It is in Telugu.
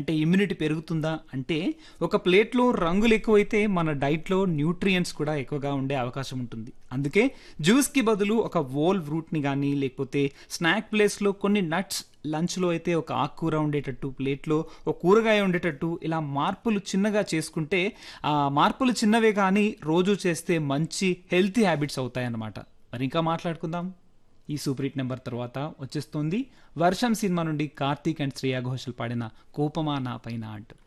అంటే ఇమ్యూనిటీ పెరుగుతుందా అంటే ఒక ప్లేట్లో రంగులు ఎక్కువైతే మన డైట్లో న్యూట్రియంట్స్ కూడా ఎక్కువగా ఉండే అవకాశం ఉంటుంది అందుకే జ్యూస్కి బదులు ఒక వోల్ ఫ్రూట్ని కానీ లేకపోతే స్నాక్ ప్లేస్లో కొన్ని నట్స్ లంచ్లో అయితే ఒక ఆకుకూర ఉండేటట్టు ప్లేట్లో ఒక కూరగాయ ఉండేటట్టు ఇలా మార్పులు చిన్నగా చేసుకుంటే ఆ మార్పులు చిన్నవే కానీ రోజు చేస్తే మంచి హెల్తీ హ్యాబిట్స్ అవుతాయన్నమాట మరి ఇంకా మాట్లాడుకుందాం ఈ సూపర్ హిట్ నెంబర్ తర్వాత వచ్చేస్తుంది వర్షం సినిమా నుండి కార్తీక్ అండ్ శ్రేయా ఘోషల్ పాడిన కోపమా నా పైన అంటూ